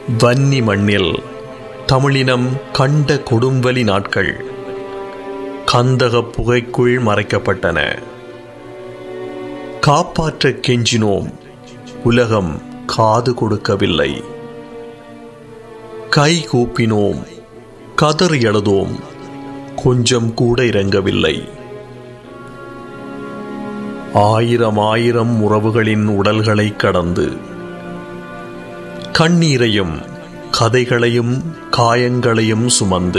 வன்னி மண்ணில் தமிழினம் கண்ட கொடும்வலி நாட்கள் கந்தகப் புகைக்குள் மறைக்கப்பட்டன காப்பாற்ற கெஞ்சினோம் உலகம் காது கொடுக்கவில்லை கை கூப்பினோம் கதறி எழுதோம் கொஞ்சம் கூட இறங்கவில்லை ஆயிரம் ஆயிரம் உறவுகளின் உடல்களை கடந்து கண்ணீரையும் கதைகளையும் காயங்களையும் சுமந்து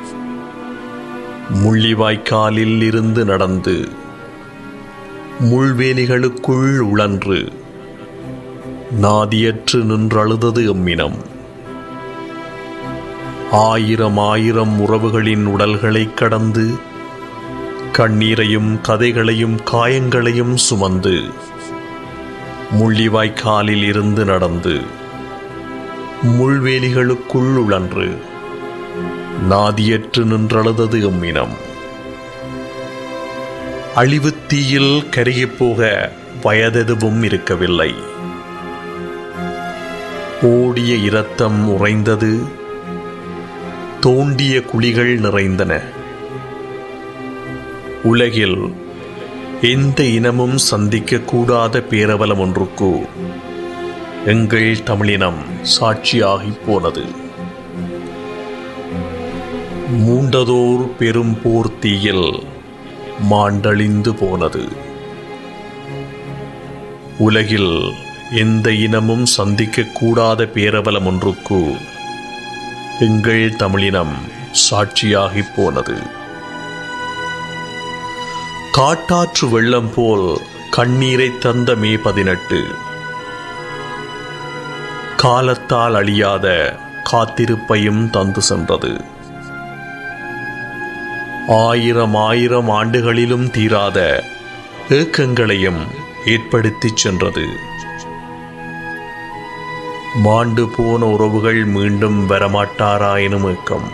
முள்ளிவாய்க்காலில் இருந்து நடந்து முள்வேலிகளுக்குள் உழன்று நாதியற்று நின்றழுதது எம்மினம் ஆயிரம் ஆயிரம் உறவுகளின் உடல்களை கடந்து கண்ணீரையும் கதைகளையும் காயங்களையும் சுமந்து முள்ளிவாய்க்காலில் இருந்து நடந்து முள்வேலிகளுக்குள் உழன்று நாதியற்று நின்றழுதது எம்மினம் அழிவுத் தீயில் கருகிப் போக வயதெதுவும் இருக்கவில்லை ஓடிய இரத்தம் உறைந்தது தோண்டிய குழிகள் நிறைந்தன உலகில் எந்த இனமும் சந்திக்கக்கூடாத பேரவலம் ஒன்றுக்கு எங்கள் தமிழினம் சாட்சியாகிப் போனது மூண்டதோர் பெரும் போர் தீயில் மாண்டழிந்து போனது உலகில் எந்த இனமும் சந்திக்கக்கூடாத பேரவலம் ஒன்றுக்கு எங்கள் தமிழினம் சாட்சியாகிப் போனது காட்டாற்று வெள்ளம் போல் கண்ணீரை தந்த மே பதினெட்டு காலத்தால் அழியாத காத்திருப்பையும் தந்து சென்றது ஆயிரம் ஆயிரம் ஆண்டுகளிலும் தீராத ஏக்கங்களையும் ஏற்படுத்திச் சென்றது மாண்டு போன உறவுகள் மீண்டும் வரமாட்டாரா எனும் ஏக்கம்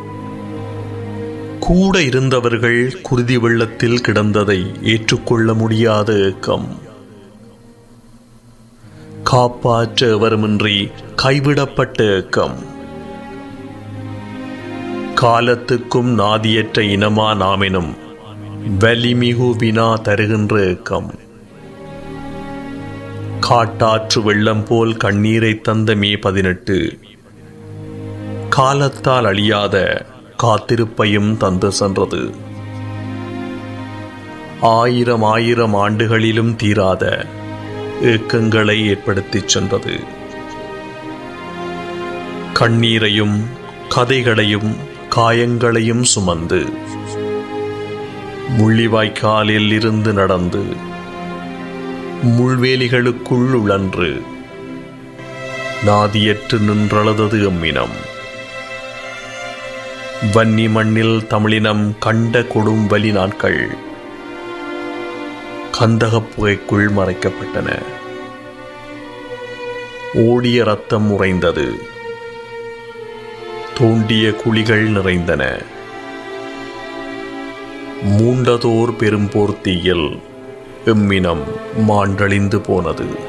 கூட இருந்தவர்கள் குருதி வெள்ளத்தில் கிடந்ததை ஏற்றுக்கொள்ள முடியாத ஏக்கம் காப்பாற்ற எவருமின்றி கைவிடப்பட்ட ஏக்கம் காலத்துக்கும் நாதியற்ற இனமா நாமெனும் வலிமிகு வினா தருகின்ற ஏக்கம் காட்டாற்று வெள்ளம் போல் கண்ணீரை தந்த மே பதினெட்டு காலத்தால் அழியாத காத்திருப்பையும் தந்து சென்றது ஆயிரம் ஆயிரம் ஆண்டுகளிலும் தீராத ஏக்கங்களை ஏற்படுத்திச் சென்றது கண்ணீரையும் கதைகளையும் காயங்களையும் சுமந்து முள்ளிவாய்க்காலில் இருந்து நடந்து முள்வேலிகளுக்குள் உழன்று நாதியற்று நின்றழுதது எம்மினம் வன்னி மண்ணில் தமிழினம் கண்ட கொடும் வலி நாட்கள் கந்தகப் புகைக்குள் மறைக்கப்பட்டன ஓடிய ரத்தம் உறைந்தது தோண்டிய குழிகள் நிறைந்தன மூண்டதோர் பெரும்போர்த்தியில் எம்மினம் மாண்டழிந்து போனது